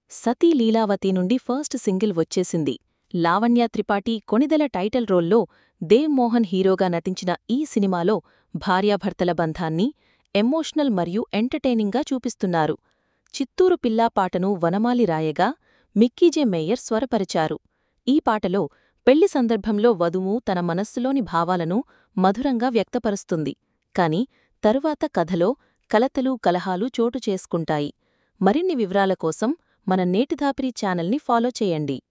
సతీ లీలావతి నుండి first single వచ్చేసింది Lavanya Tripathi Konidela title రోల్లో దేవ్ మోహన్ హీరోగా నటించిన ఈ సినిమాలో భార్యాభర్తల బంధాన్ని ఎమోషనల్ మరియు ఎంటర్టైనింగ్గా చూపిస్తున్నారు చిత్తూరు పిల్లా పాటను వనమాలి రాయగా మిక్కీజే మేయర్ స్వరపరిచారు ఈ పాటలో పెళ్లి సందర్భంలో వధువు తన మనస్సులోని భావాలను మధురంగా వ్యక్తపరుస్తుంది కాని తరువాత కథలో కలతలు కలహాలు చోటు చేసుకుంటాయి మరిన్ని వివరాల కోసం మన నేటిధాపిరి ఛానల్ని ఫాలో చేయండి